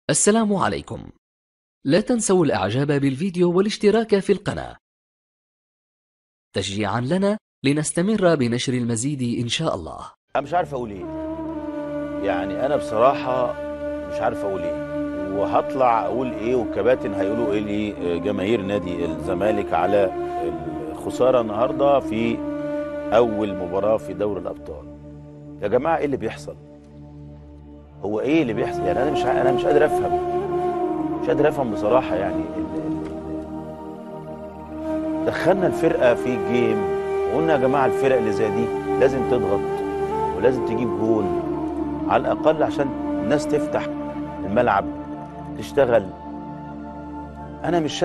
السلام عليكم لا تنسوا الاعجاب بالفيديو والاشتراك في القناة تشجيعا لنا لنستمر بنشر المزيد ان شاء الله انا مش عارف اقول ايه يعني انا بصراحه مش عارف اقول ايه وهطلع اقول ايه والكباتن هيقولوا ايه لجماهير نادي الزمالك على الخساره النهارده في اول مباراه في دوري الابطال يا جماعه ايه اللي بيحصل هو ايه اللي بيحصل يعني انا مش ع- انا مش قادر افهم مش قادر افهم بصراحه يعني ال- ال- دخلنا الفرقه في الجيم وقلنا يا جماعه الفرق اللي زي دي لازم تضغط ولازم تجيب جول على الاقل عشان الناس تفتح الملعب تشتغل انا مش